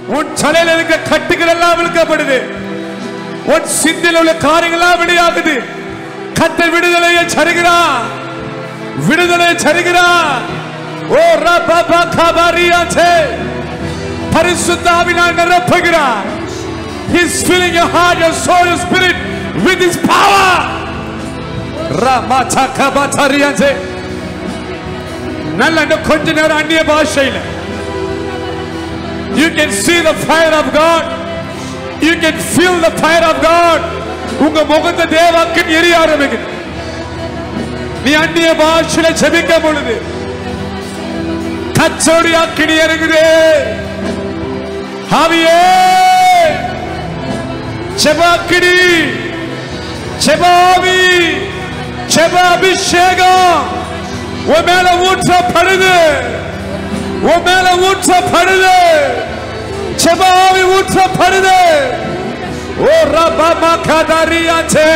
உன் தலையில இருக்க கட்டுகள் எல்லாம் விழுக்கப்படுது உன் சிந்தில உள்ள காரியங்கள் எல்லாம் வெளியாகுது கத்தர் விடுதலையை தருகிறார் விடுதலை தருகிறார் ஓ ரபா கபரியாச்சே பரிசுத்தாவினால் நிரப்புகிறார் He's filling your heart, your soul, your spirit with His power. Ramata kabatariyanse. நல்ல இன்னும் கொஞ்ச நேரம் அந்நிய பாஷையில் You can see the fire of God. You can feel the fire of God. உங்க முகத்தை தேவாக்கு எரிய ஆரம்பிக்குது நீ அந்நிய பாஷையில ஜெபிக்க பொழுது கச்சோடி அக்கினி இறங்குது ஆவியே செபாக்கினி செபாவி செப அபிஷேகம் உன் மேல ஊற்றப்படுது உன் மேல ஊற்றப்படுது செபாவி ஊற்றப்படுது ஓ ரபா மகதரியாச்சே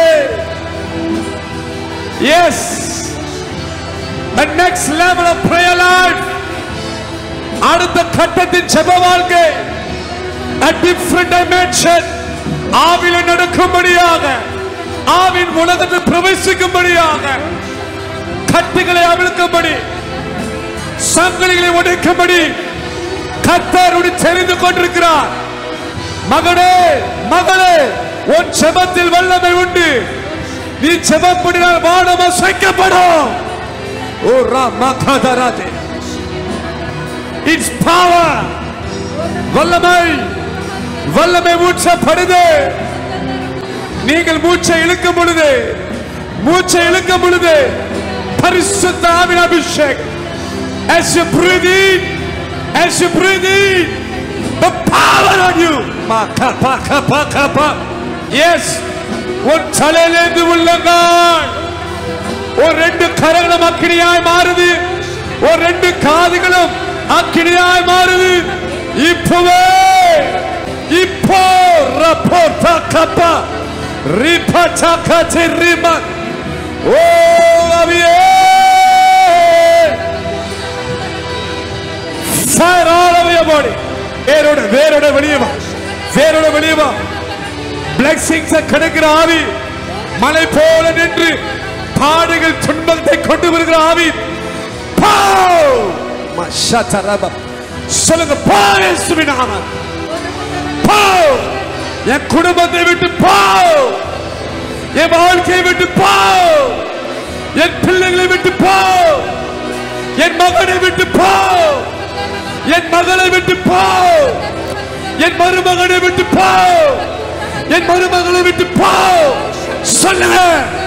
yes the next level of prayer life அடுத்த கட்டத்தின் செப வாழ்க்கை a different dimension ஆவில நடக்கும்படியாக ஆவின் உலகத்தில் பிரவேசிக்கும்படியாக கட்டுகளை அவிழ்க்கும்படி சங்கிலிகளை உடைக்கும்படி கத்தருடைய தெரிந்து கொண்டிருக்கிறார் மகனே மகளே உன் செபத்தில் வல்லமை உண்டு நீ செபப்படினால் வானம் அசைக்கப்படும் ஓ ராமகதராஜே இட்ஸ் பவர் வல்லமை வல்லமை ஊற்றப்படுது நீங்கள் மூச்சை இழுக்கும் பொழுது மூச்சை இழுக்கும் பொழுது பரிசுத்த Aavin Abhishek as you breathe in as you breathe in the power on you maka paka paka pa yes உன் தலையிலிருந்து உள்ளங்கால் ஒரு ரெண்டு கரங்களும் அக்கினியாய் மாறுது ஒரு ரெண்டு காதுகளும் அக்கினியாய் மாறுது இப்பவே இப்போ ரப்போ தக்கப்பா ரிப்பா தக்கத்தி ரிமா ஓ அவியே fire all over your body வேரோட வேரோட வெளியே வா வேரோட வெளியே வா பிளெஸிங்ஸ் கிடைக்கிற ஆவி மலை போல நின்று பாடுகள் துன்பத்தை கொண்டு வருகிற ஆவி பாவ்! மஷதரப. சொல்லுங்க பாயசுவின் நாமம் பாவ்! என் குடும்பத்தை விட்டு பாவ் என் வாழ்க்கையை விட்டு பாவ் என் பிள்ளைகளை விட்டு பாவ் என் மகனை விட்டு பாவ் என் மகளை விட்டு பாவ் என் மருமகனை விட்டு பாவ் என் மருமகளை விட்டு பாவ் சொல்லுங்க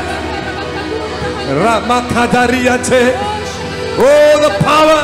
Ramakadariate. Oh, the power.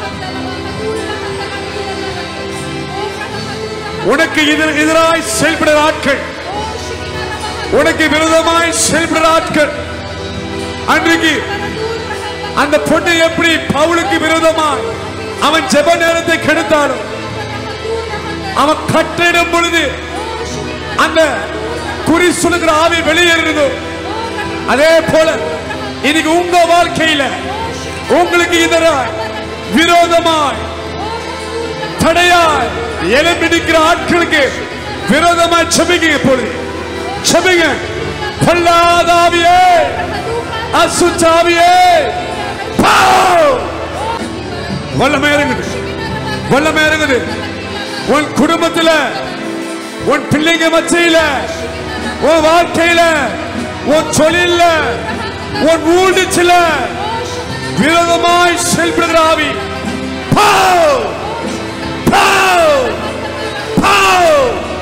உனக்கு எதிர் எதிராய் செயல்படுற ஆட்கள் உனக்கு விரோதமாய் செயல்படுற ஆட்கள் அன்றைக்கு அந்த பொண்ணு எப்படி பவுலுக்கு விரோதமாய் அவன் ஜெப நேரத்தை கெடுத்தாலும் அவன் கட்டிடும் பொழுது அந்த குறி சொல்லுகிற ஆவி வெளியேறினதோ அதே போல இன்னைக்கு உங்க வாழ்க்கையில உங்களுக்கு எதிராய் விரோதமாய் தடையாய் எலும்பிடிக்கிற ஆட்களுக்கு விரோதமாய் செபிங்க இப்பொழுது செபிங்க பொல்லாத ஆவியே அசுச்சாவியே வல்லமை இறங்குது வல்லமை இறங்குது உன் குடும்பத்துல உன் பிள்ளைங்க மத்தியில உன் வாழ்க்கையில உன் தொழில்ல உன் ஊழியத்துல விரோதமாய் செயல்படுகிற ஆவி பாவ்! பாவ்! பாவ்!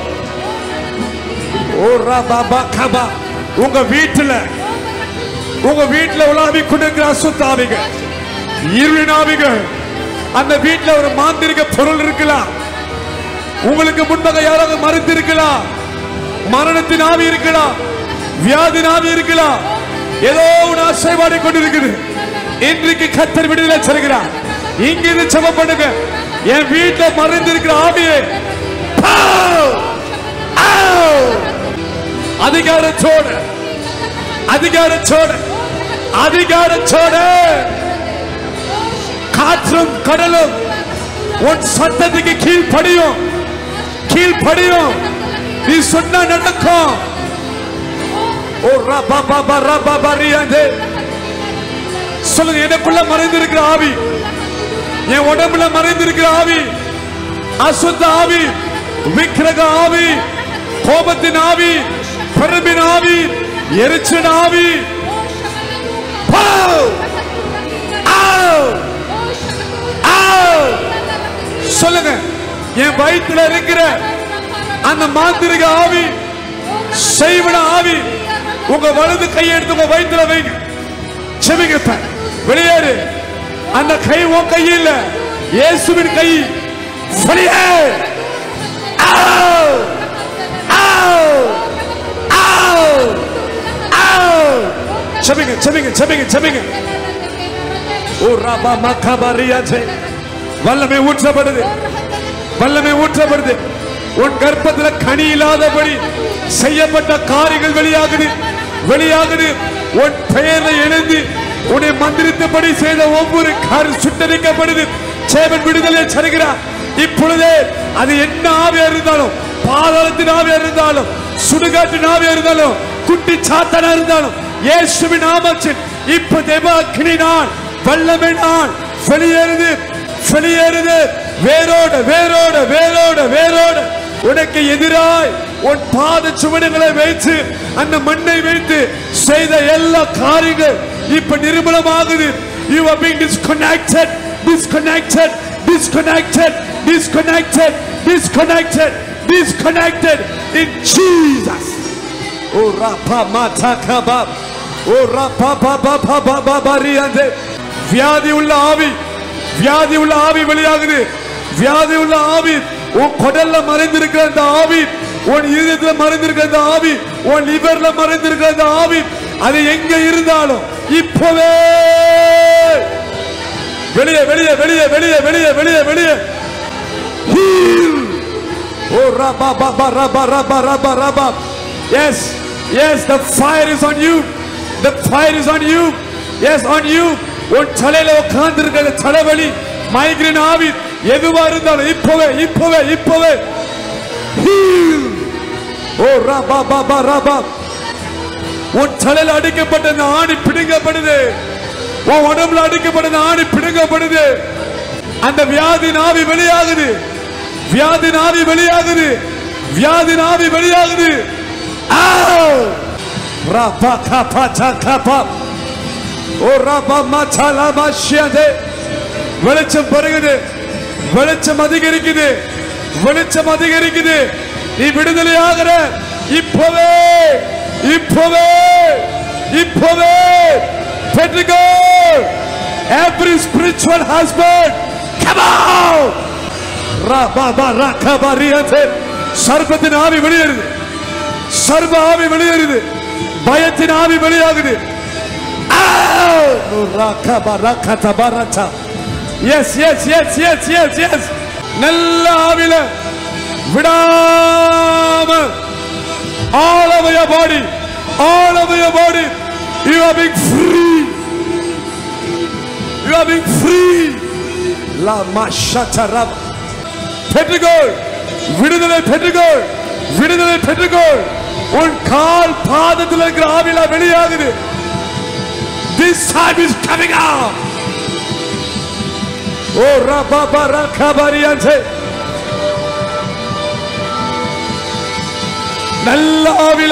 ஓ ரபா பா கபா. உங்க வீட்டுல உங்க வீட்டுல உலாவி கொண்டிருக்கிற அசுத்தாவிகள் இருளினாவிகள் அந்த வீட்டுல ஒரு மாந்திரிக பொருள் இருக்கலாம் உங்களுக்கு முன்பாக யாராவது மறைத்து இருக்கலாம் மரணத்தின் ஆவி இருக்கலாம் வியாதின் ஆவி இருக்கலாம் ஏதோ ஒரு அசைவாடி கொண்டிருக்குது இன்றைக்கு கத்தர் விடுதலை தருகிறார் இங்கிருந்து செபம் பண்ணுங்க என் வீட்டுல மறைந்திருக்கிற ஆவியே பாவ்! ஆவ்! அதிகாரத்தோட அதிகாரத்தோட அதிகாரத்தோட காற்றும் கடலும் உன் சத்தத்துக்கு கீழ்ப்படியும் கீழ்ப்படியும் நீ சொன்னா நடக்கும் ஓ ரபா பாபா ரபா பரியாதே சொல்லுங்க எனக்குள்ள மறைந்திருக்கிற ஆவி என் உடம்புல மறைந்திருக்கிற ஆவி அசுத்த ஆவி விக்கிரக ஆவி கோபத்தின் ஆவி பெருமின் ஆவி எரிச்சல் ஆவி போw! Out! Out! சொல்லுங்க என் வயிற்றுல இருக்கிற அந்த மாந்திரிக ஆவி செய்வன ஆவி உங்க வலது கையை எடுத்து உங்க வயிற்றுல வைங்க செவிங்க இப்ப. வெளியேறு அந்த கை உன் கையில் இல்ல இயேசுவின் கை வெளியே Out! Out! Out! Out! செபிங்க செபிங்க செபிங்க செபிங்க ஓ ராபா மக்காபரியாச்சே வல்லமை ஊற்றப்படுது வல்லமை ஊற்றப்படுது உன் கர்ப்பத்துல கனி இல்லாதபடி செய்யப்பட்ட காரியங்கள் வெளியாகுது வெளியாகுது உன் பெயரை எழுந்து உன்னை மந்திரித்தபடி செய்த ஒவ்வொரு காரியம் சுட்டரிக்கப்படுது சேவன் விடுதலை தருகிறார் இப்பொழுதே அது என்ன ஆவியா இருந்தாலும் பாதாளத்தின் ஆவியா இருந்தாலும் சுடுகாட்டின் ஆவியா இருந்தாலும் குட்டி சாத்தனா இருந்தாலும் இயேசுவின் நாமத்தில் இப்ப தேவ அக்னி நான் வல்லமை நான் வெளியேறுது வெளியேறுது வேரோட வேரோட வேரோட வேரோட உனக்கு எதிராய் உன் பாத சுவடுகளை வைத்து அந்த மண்ணை வைத்து செய்த எல்லா காரியங்கள் இப்ப நிர்மலமாகுது you are being disconnected disconnected disconnected disconnected disconnected disconnected in Jesus ஓ ரப்பா மாதா கபா ஓ ரப்பா பாபா பாபா பாபா ரியாதே வியாதி உள்ள ஆவி வியாதி உள்ள ஆவி வெளியாகுது வியாதி உள்ள ஆவி உன் குடல்ல மறைந்திருக்கிற அந்த ஆவி உன் இதயத்துல மறைந்திருக்கிற அந்த ஆவி உன் லிவர்ல மறைந்திருக்கிற அந்த ஆவி அது எங்க இருந்தாலும் இப்பவே வெளியே வெளியே வெளியே வெளியே வெளியே வெளியே வெளியே Heal. Oh, rabba, rabba, rabba, rabba, rabba, rabba. Yes, yes, the fire is on you. The fire is on you. Yes, on you. உன் தலையில உட்கார்ந்து இருக்கிற தலைவலி மைக்ரேன் ஆவி எதுவா இருந்தாலும் இப்பவே இப்பவே இப்பவே Heal. ஓ ரபா பாபா ரபா உன் தலையில அடிக்கப்பட்ட அந்த ஆணி பிடுங்கப்படுது உன் உடம்புல அடிக்கப்பட்ட அந்த ஆணி பிடுங்கப்படுது அந்த வியாதி ஆவி வெளியாகுது வியாதி ஆவி வெளியாகுது வியாதி ஆவி வெளியாகுது ஆவ்! ரபா கபா சா கபா ஓ ரபா மச்சாலா மஷ்யதே வெளிச்சம் பெருகுது வெளிச்சம் அதிகரிக்குது வெளிச்சம் அதிகரிக்குது நீ விடுதலை ஆகிற இப்பவே இப்பவே இப்பவே பெற்றுக்கோ every spiritual husband come out ரபாபா ரகபரியதே சர்பத்தின் ஆவி வெளியேறுது சர்வ ஆவி வெளியேறுது பயத்தின் ஆவி வெளியாகுது yes yes yes yes yes yes நல்ல ஆவில விடாம all over your body all over your body you are being free you are being free la mashatarab பெற்றுக்கொள் விடுதலை பெற்றுக்கொள் விடுதலை பெற்றுக்கொள் உன் கால் பாதத்தில் இருக்கிற ஆவிலா வெளியாகுது this time is coming out ஓ ரபா ரகபரியன்சே நல்ல ஆவில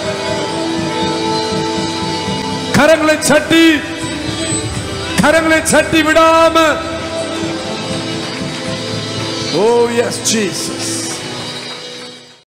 கரங்களை சட்டி கரங்களை சட்டி விடாம ஓ எஸ் ஜீசஸ்